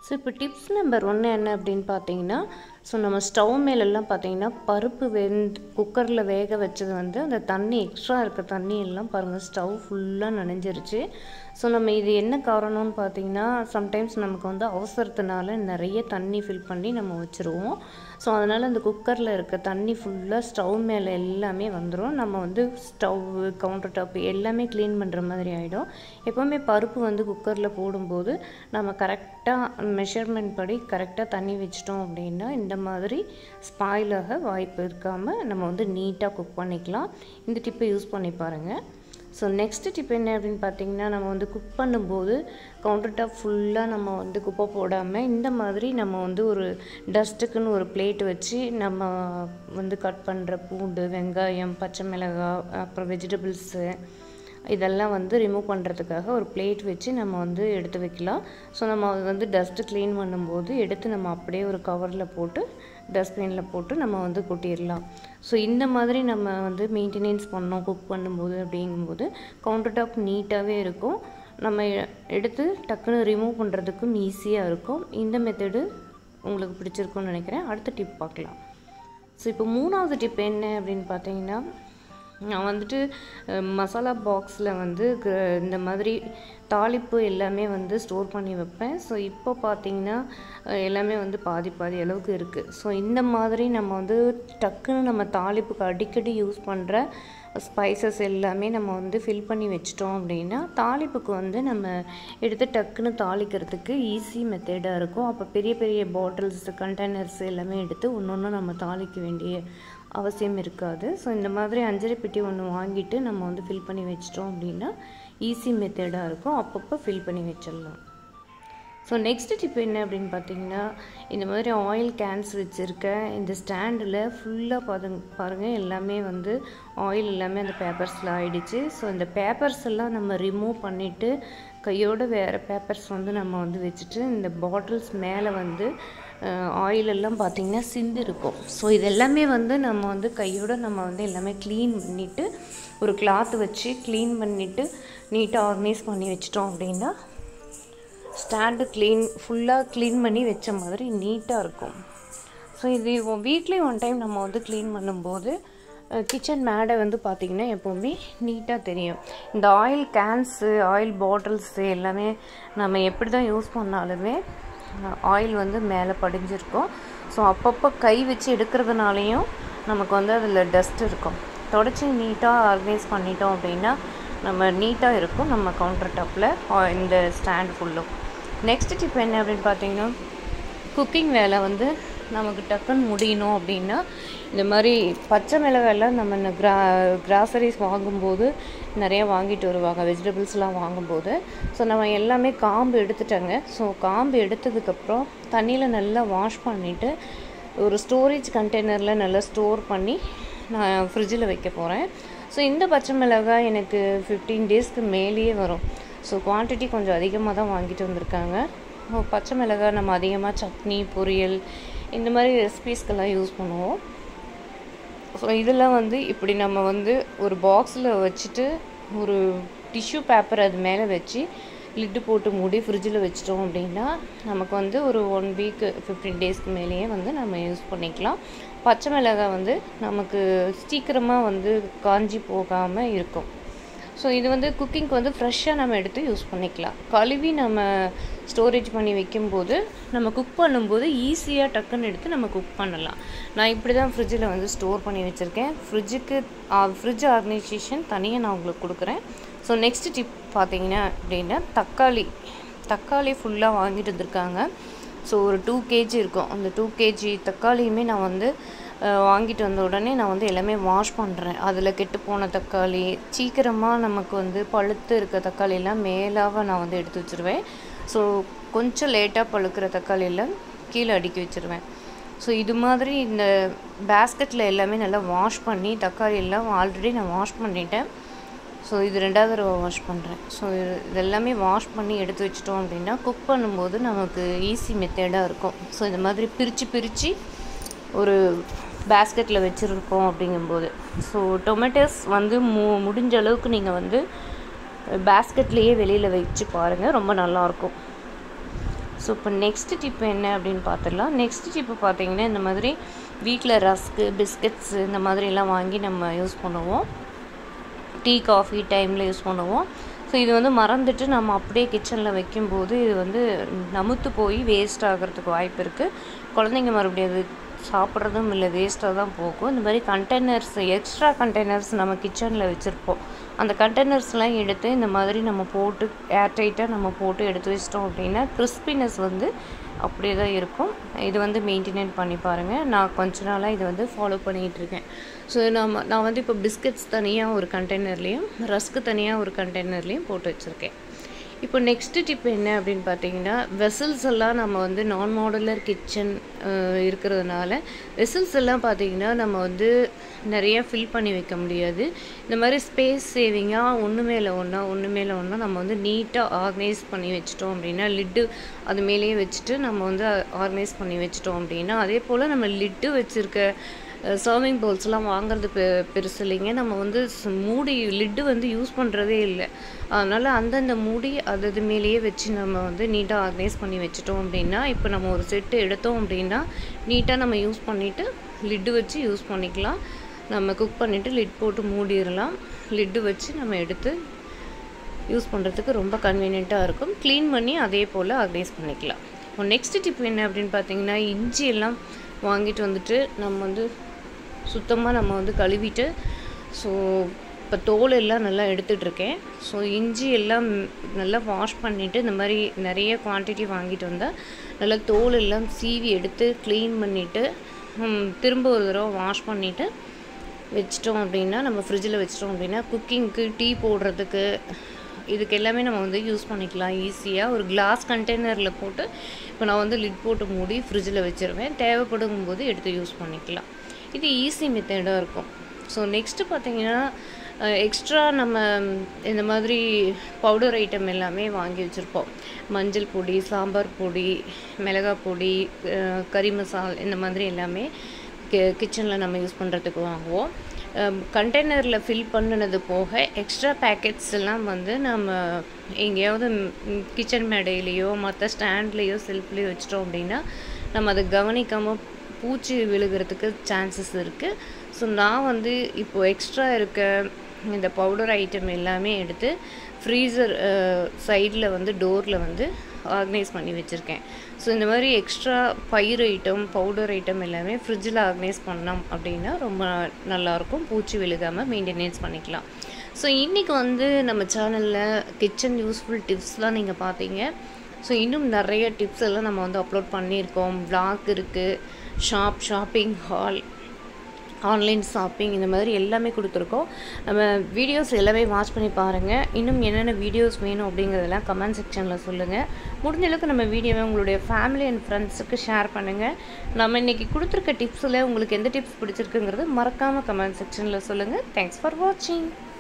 so இப்போ tips number ஒன்று என்ன அப்படின்னு பார்த்தீங்கன்னா ஸோ நம்ம ஸ்டவ் மேலெல்லாம் பார்த்தீங்கன்னா பருப்பு வெந்து குக்கரில் வேக வச்சது வந்து அந்த தண்ணி எக்ஸ்ட்ரா இருக்க தண்ணி எல்லாம் பாருங்கள் ஸ்டவ் ஃபுல்லாக நனைஞ்சிருச்சு ஸோ நம்ம இது என்ன காரணம்னு பார்த்தீங்கன்னா சம்டைம்ஸ் நமக்கு வந்து அவசரத்தினால நிறைய தண்ணி ஃபில் பண்ணி நம்ம வச்சுருவோம் ஸோ அதனால் அந்த குக்கரில் இருக்க தண்ணி ஃபுல்லாக ஸ்டவ் மேலே எல்லாமே வந்துடும் நம்ம வந்து ஸ்டவ் கவுண்டர் டாப் எல்லாமே க்ளீன் பண்ணுற மாதிரி ஆகிடும் எப்போவுமே பருப்பு வந்து குக்கரில் போடும்போது நம்ம கரெக்டாக மெஷர்மெண்ட் படி கரெக்டாக தண்ணி வச்சிட்டோம் அப்படின்னா இந்த மாதிரி ஸ்பாயிலாக வாய்ப்பு இருக்காமல் நம்ம வந்து நீட்டாக குக் பண்ணிக்கலாம் இந்த டிப்பை யூஸ் பண்ணி பாருங்கள் ஸோ நெக்ஸ்ட் டிப் என்ன அப்படின்னு பார்த்தீங்கன்னா நம்ம வந்து குக் பண்ணும்போது கவுண்டர் டாப் ஃபுல்லாக நம்ம வந்து குப்பை போடாமல் இந்த மாதிரி நம்ம வந்து ஒரு டஸ்ட்டுக்குன்னு ஒரு பிளேட் வச்சு நம்ம வந்து கட் பண்ணுற பூண்டு வெங்காயம் பச்சை மிளகாய் அப்புறம் வெஜிடபிள்ஸு இதெல்லாம் வந்து ரிமூவ் பண்ணுறதுக்காக ஒரு பிளேட் வச்சு நம்ம வந்து எடுத்து வைக்கலாம் ஸோ நம்ம அது வந்து டஸ்ட்டு க்ளீன் பண்ணும்போது எடுத்து நம்ம அப்படியே ஒரு கவரில் போட்டு டஸ்ட்பினில் போட்டு நம்ம வந்து கொட்டிடலாம் ஸோ இந்த மாதிரி நம்ம வந்து மெயின்டெனன்ஸ் பண்ணோம் குக் பண்ணும்போது அப்படிங்கும்போது கவுண்டர் டாப் நீட்டாகவே இருக்கும் நம்ம எடுத்து டக்குன்னு ரிமூவ் பண்ணுறதுக்கும் ஈஸியாக இருக்கும் இந்த மெத்தடு உங்களுக்கு பிடிச்சிருக்கும்னு நினைக்கிறேன் அடுத்த டிப் பார்க்கலாம் ஸோ இப்போ மூணாவது டிப் என்ன அப்படின்னு பார்த்தீங்கன்னா நான் வந்துட்டு மசாலா பாக்ஸில் வந்து இந்த மாதிரி தாளிப்பு எல்லாமே வந்து ஸ்டோர் பண்ணி வைப்பேன் ஸோ இப்போ பார்த்தீங்கன்னா எல்லாமே வந்து பாதி பாதி அளவுக்கு இருக்குது ஸோ இந்த மாதிரி நம்ம வந்து டக்குன்னு நம்ம தாளிப்புக்கு அடிக்கடி யூஸ் பண்ணுற ஸ்பைசஸ் எல்லாமே நம்ம வந்து ஃபில் பண்ணி வச்சிட்டோம் அப்படின்னா தாளிப்புக்கு வந்து நம்ம எடுத்து டக்குன்னு தாளிக்கிறதுக்கு ஈஸி மெத்தடாக இருக்கும் அப்போ பெரிய பெரிய பாட்டில்ஸ் கண்டெய்னர்ஸ் எல்லாமே எடுத்து ஒன்று ஒன்று நம்ம தாளிக்க வேண்டிய அவசியம் இருக்காது ஸோ இந்த மாதிரி அஞ்சரை பெட்டி ஒன்று வாங்கிட்டு நம்ம வந்து ஃபில் பண்ணி வச்சிட்டோம் அப்படின்னா ஈஸி மெத்தடாக இருக்கும் அப்பப்போ ஃபில் பண்ணி வச்சிடலாம் ஸோ நெக்ஸ்ட் டிப் என்ன அப்படின்னு பார்த்தீங்கன்னா இந்த மாதிரி ஆயில் கேன்ஸ் வச்சுருக்கேன் இந்த ஸ்டாண்டில் ஃபுல்லாக பாருங்க பாருங்கள் எல்லாமே வந்து ஆயில் எல்லாமே அந்த பேப்பர்ஸில் ஆயிடுச்சு ஸோ இந்த பேப்பர்ஸ் எல்லாம் நம்ம ரிமூவ் பண்ணிவிட்டு கையோடு வேறு பேப்பர்ஸ் வந்து நம்ம வந்து வச்சுட்டு இந்த பாட்டில்ஸ் மேலே வந்து ஆயில் எல்லாம் பார்த்திங்கன்னா சிந்து இருக்கும் ஸோ இது எல்லாமே வந்து நம்ம வந்து கையோடு நம்ம வந்து எல்லாமே க்ளீன் பண்ணிவிட்டு ஒரு கிளாத் வச்சு க்ளீன் பண்ணிவிட்டு நீட்டாக ஆர்கனைஸ் பண்ணி வச்சிட்டோம் அப்படின்னா ஸ்டாண்டு க்ளீன் ஃபுல்லாக க்ளீன் பண்ணி வச்ச மாதிரி நீட்டாக இருக்கும் ஸோ இது வீக்லி ஒன் டைம் நம்ம வந்து க்ளீன் பண்ணும்போது கிச்சன் மேடை வந்து பார்த்திங்கன்னா எப்போவுமே நீட்டாக தெரியும் இந்த ஆயில் கேன்ஸு ஆயில் பாட்டில்ஸு எல்லாமே நம்ம எப்படி தான் யூஸ் பண்ணாலுமே ஆயில் வந்து மேலே படிஞ்சிருக்கும் ஸோ அப்பப்போ கை வச்சு எடுக்கிறதுனாலையும் நமக்கு வந்து அதில் டஸ்ட் இருக்கும் தொடச்சி நீட்டாக ஆர்கனைஸ் பண்ணிட்டோம் அப்படின்னா நம்ம நீட்டாக இருக்கும் நம்ம கவுண்டர் டாப்பில் இந்த ஸ்டாண்ட் ஃபுல்லும் நெக்ஸ்ட் டிப் என்ன அப்படின்னு பார்த்தீங்கன்னா குக்கிங் வேலை வந்து நமக்கு டக்குன்னு முடியணும் அப்படின்னா இந்த மாதிரி பச்சை மிளகாயெல்லாம் நம்ம இந்த கிரா கிராசரிஸ் வாங்கும்போது நிறைய வாங்கிட்டு வருவாங்க வெஜிடபிள்ஸ்லாம் வாங்கும்போது ஸோ நம்ம எல்லாமே காம்பு எடுத்துட்டாங்க ஸோ காம்பு எடுத்ததுக்கப்புறம் தண்ணியில் நல்லா வாஷ் பண்ணிவிட்டு ஒரு ஸ்டோரேஜ் கண்டெய்னரில் நல்லா ஸ்டோர் பண்ணி நான் ஃப்ரிட்ஜில் வைக்க போகிறேன் ஸோ இந்த பச்சை மிளகாய் எனக்கு ஃபிஃப்டீன் டேஸ்க்கு மேலேயே வரும் ஸோ குவான்டிட்டி கொஞ்சம் அதிகமாக தான் வாங்கிட்டு வந்திருக்காங்க பச்சை மிளகாய் நம்ம அதிகமாக சட்னி பொரியல் இந்த மாதிரி ரெசிபீஸ்க்கெல்லாம் யூஸ் பண்ணுவோம் ஸோ இதெல்லாம் வந்து இப்படி நம்ம வந்து ஒரு பாக்ஸில் வச்சுட்டு ஒரு டிஷ்யூ பேப்பர் அது மேலே வச்சு லிட்டு போட்டு மூடி ஃப்ரிட்ஜில் வச்சிட்டோம் அப்படின்னா நமக்கு வந்து ஒரு ஒன் வீக் ஃபிஃப்டீன் டேஸ்க்கு மேலேயே வந்து நம்ம யூஸ் பண்ணிக்கலாம் பச்சை மிளகாய் வந்து நமக்கு சீக்கிரமாக வந்து காஞ்சி போகாமல் இருக்கும் ஸோ இது வந்து குக்கிங்க்கு வந்து ஃப்ரெஷ்ஷாக நம்ம எடுத்து யூஸ் பண்ணிக்கலாம் கழுவி நம்ம ஸ்டோரேஜ் பண்ணி வைக்கும்போது நம்ம குக் பண்ணும்போது ஈஸியாக டக்குன்னு எடுத்து நம்ம குக் பண்ணலாம் நான் இப்படி தான் ஃப்ரிட்ஜில் வந்து ஸ்டோர் பண்ணி வச்சுருக்கேன் ஃப்ரிட்ஜுக்கு ஃப்ரிட்ஜ் ஆர்கனைசேஷன் தனியாக நான் உங்களுக்கு கொடுக்குறேன் ஸோ நெக்ஸ்ட் டிப் பார்த்தீங்கன்னா அப்படின்னா தக்காளி தக்காளி ஃபுல்லாக வாங்கிட்டு வந்திருக்காங்க ஸோ ஒரு டூ கேஜி இருக்கும் அந்த டூ கேஜி தக்காளியுமே நான் வந்து வாங்கிட்டு வந்த உடனே நான் வந்து எல்லாமே வாஷ் பண்ணுறேன் அதில் கெட்டு போன தக்காளி சீக்கிரமாக நமக்கு வந்து பழுத்து இருக்க தக்காளியெல்லாம் மேலாக நான் வந்து எடுத்து வச்சுருவேன் ஸோ கொஞ்சம் லேட்டாக பழுக்கிற தக்காளியெல்லாம் கீழே அடுக்கி வச்சுருவேன் ஸோ இது மாதிரி இந்த பேஸ்கெட்டில் எல்லாமே நல்லா வாஷ் பண்ணி தக்காளி எல்லாம் ஆல்ரெடி நான் வாஷ் பண்ணிட்டேன் ஸோ இது ரெண்டாவது தடவை வாஷ் பண்ணுறேன் ஸோ இது எல்லாமே வாஷ் பண்ணி எடுத்து வச்சிட்டோம் அப்படின்னா குக் பண்ணும்போது நமக்கு ஈஸி மெத்தடாக இருக்கும் ஸோ இந்த மாதிரி பிரித்து பிரித்து ஒரு பேஸ்கெட்டில் வச்சுருக்கோம் அப்படிங்கும்போது ஸோ டொமேட்டோஸ் வந்து மு முடிஞ்ச அளவுக்கு நீங்கள் வந்து பேஸ்கெட்லேயே வெளியில் வச்சு பாருங்கள் ரொம்ப நல்லாயிருக்கும் ஸோ இப்போ நெக்ஸ்ட் டிப் என்ன அப்படின்னு பார்த்துடலாம் நெக்ஸ்ட் டிப்பு பார்த்தீங்கன்னா இந்த மாதிரி வீட்டில் ரஸ்க்கு பிஸ்கட்ஸு இந்த மாதிரிலாம் வாங்கி நம்ம யூஸ் பண்ணுவோம் டீ காஃபி டைமில் யூஸ் பண்ணுவோம் ஸோ இது வந்து மறந்துட்டு நம்ம அப்படியே கிச்சனில் வைக்கும்போது இது வந்து நமுத்து போய் வேஸ்ட் ஆகிறதுக்கு வாய்ப்பு இருக்குது குழந்தைங்க மறுபடியும் அது சாப்பிட்றதும் இல்லை வேஸ்ட்டாக தான் போகும் இந்த மாதிரி கண்டெய்னர்ஸ் எக்ஸ்ட்ரா கண்டெய்னர்ஸ் நம்ம கிச்சனில் வச்சுருப்போம் அந்த கண்டெய்னர்ஸ்லாம் எடுத்து இந்த மாதிரி நம்ம போட்டு ஏர்டைட்டாக நம்ம போட்டு எடுத்து வச்சிட்டோம் அப்படின்னா கிறிஸ்பினஸ் வந்து அப்படியே தான் இருக்கும் இது வந்து மெயின்டைன் பண்ணி பாருங்கள் நான் கொஞ்ச நாளாக இதை வந்து ஃபாலோ பண்ணிகிட்டு இருக்கேன் ஸோ நம்ம நான் வந்து இப்போ பிஸ்கட்ஸ் தனியாக ஒரு கண்டெய்னர்லேயும் ரஸ்க்கு தனியாக ஒரு கண்டெய்னர்லேயும் போட்டு வச்சுருக்கேன் இப்போ நெக்ஸ்ட்டு டிப் என்ன அப்படின்னு பார்த்தீங்கன்னா வெசல்ஸ் எல்லாம் நம்ம வந்து நான் மாடுலர் கிச்சன் இருக்கிறதுனால வெசல்ஸ் எல்லாம் பார்த்தீங்கன்னா நம்ம வந்து நிறையா ஃபில் பண்ணி வைக்க முடியாது இந்த மாதிரி ஸ்பேஸ் சேவிங்காக ஒன்று மேலே ஒன்றா ஒன்று மேலே ஒன்றா நம்ம வந்து நீட்டாக ஆர்கனைஸ் பண்ணி வச்சிட்டோம் அப்படின்னா லிட்டு அது மேலேயே வச்சுட்டு நம்ம வந்து ஆர்கனைஸ் பண்ணி வச்சிட்டோம் அப்படின்னா அதே போல் நம்ம லிட்டு வச்சுருக்க சர்விங் பவுல்ஸ்லாம் வாங்குறது பெ பெருசு இல்லைங்க நம்ம வந்து மூடி லிட்டு வந்து யூஸ் பண்ணுறதே இல்லை அதனால் அந்தந்த மூடி அது அது மேலேயே வச்சு நம்ம வந்து நீட்டாக ஆர்கனைஸ் பண்ணி வச்சுட்டோம் அப்படின்னா இப்போ நம்ம ஒரு செட்டு எடுத்தோம் அப்படின்னா நீட்டாக நம்ம யூஸ் பண்ணிவிட்டு லிட்டு வச்சு யூஸ் பண்ணிக்கலாம் நம்ம குக் பண்ணிவிட்டு லிட் போட்டு மூடிடலாம் லிட்டு வச்சு நம்ம எடுத்து யூஸ் பண்ணுறதுக்கு ரொம்ப கன்வீனியண்ட்டாக இருக்கும் க்ளீன் பண்ணி அதே போல் ஆர்கனைஸ் பண்ணிக்கலாம் இப்போ நெக்ஸ்ட் டிப் என்ன அப்படின்னு பார்த்தீங்கன்னா இஞ்சி எல்லாம் வாங்கிட்டு வந்துட்டு நம்ம வந்து சுத்தமாக நம்ம வந்து கழுவிட்டு ஸோ இப்போ தோல் எல்லாம் நல்லா எடுத்துகிட்ருக்கேன் ஸோ இஞ்சி எல்லாம் நல்லா வாஷ் பண்ணிவிட்டு இந்த மாதிரி நிறைய குவான்டிட்டி வாங்கிட்டு வந்தால் நல்லா தோல் எல்லாம் சீவி எடுத்து க்ளீன் பண்ணிவிட்டு திரும்ப ஒரு தடவை வாஷ் பண்ணிவிட்டு வச்சிட்டோம் அப்படின்னா நம்ம ஃப்ரிட்ஜில் வச்சிட்டோம் அப்படின்னா குக்கிங்க்கு டீ போடுறதுக்கு இதுக்கு எல்லாமே நம்ம வந்து யூஸ் பண்ணிக்கலாம் ஈஸியாக ஒரு கிளாஸ் கண்டெய்னரில் போட்டு இப்போ நான் வந்து லிட் போட்டு மூடி ஃப்ரிட்ஜில் வச்சுருவேன் தேவைப்படும் போது எடுத்து யூஸ் பண்ணிக்கலாம் இது ஈஸி மெத்தடாக இருக்கும் ஸோ நெக்ஸ்ட்டு பார்த்தீங்கன்னா எக்ஸ்ட்ரா நம்ம இந்த மாதிரி பவுடர் ஐட்டம் எல்லாமே வாங்கி வச்சுருப்போம் மஞ்சள் பொடி சாம்பார் பொடி மிளகாய் பொடி கறி மசால் இந்த மாதிரி எல்லாமே கி கிச்சனில் நம்ம யூஸ் பண்ணுறதுக்கு வாங்குவோம் கண்டெய்னரில் ஃபில் பண்ணினது போக எக்ஸ்ட்ரா பேக்கெட்ஸ் எல்லாம் வந்து நம்ம எங்கேயாவது கிச்சன் மேடையிலையோ மற்ற ஸ்டாண்ட்லேயோ செல்ஃப்லேயோ வச்சிட்டோம் அப்படின்னா நம்ம அதை கவனிக்காமல் பூச்சி விழுகிறதுக்கு சான்சஸ் இருக்குது ஸோ நான் வந்து இப்போது எக்ஸ்ட்ரா இருக்க இந்த பவுடர் ஐட்டம் எல்லாமே எடுத்து ஃப்ரீசர் சைடில் வந்து டோரில் வந்து ஆர்கனைஸ் பண்ணி வச்சுருக்கேன் ஸோ இந்த மாதிரி எக்ஸ்ட்ரா பயிர் ஐட்டம் பவுடர் ஐட்டம் எல்லாமே ஃப்ரிட்ஜில் ஆர்கனைஸ் பண்ணோம் அப்படின்னா ரொம்ப நல்லாயிருக்கும் பூச்சி விழுகாமல் மெயின்டெனன்ஸ் பண்ணிக்கலாம் ஸோ இன்றைக்கி வந்து நம்ம சேனலில் கிச்சன் யூஸ்ஃபுல் டிப்ஸ்லாம் நீங்கள் பார்த்தீங்க ஸோ இன்னும் நிறைய டிப்ஸ் எல்லாம் நம்ம வந்து அப்லோட் பண்ணியிருக்கோம் வ்ளாக் இருக்குது shop shopping haul online shopping இந்த மாதிரி எல்லாமே கொடுத்துருக்கோம் நம்ம வீடியோஸ் எல்லாமே வாட்ச் பண்ணி பாருங்கள் இன்னும் என்னென்ன வீடியோஸ் வேணும் அப்படிங்கிறதெல்லாம் கமெண்ட் செக்ஷனில் சொல்லுங்கள் முடிஞ்ச அளவுக்கு நம்ம வீடியோவை உங்களுடைய ஃபேமிலி அண்ட் ஃப்ரெண்ட்ஸுக்கு ஷேர் பண்ணுங்கள் நம்ம இன்றைக்கி கொடுத்துருக்க டிப்ஸில் உங்களுக்கு எந்த டிப்ஸ் பிடிச்சிருக்குங்கிறது மறக்காமல் கமெண்ட் செக்ஷனில் சொல்லுங்கள் தேங்க்ஸ் ஃபார் வாட்சிங்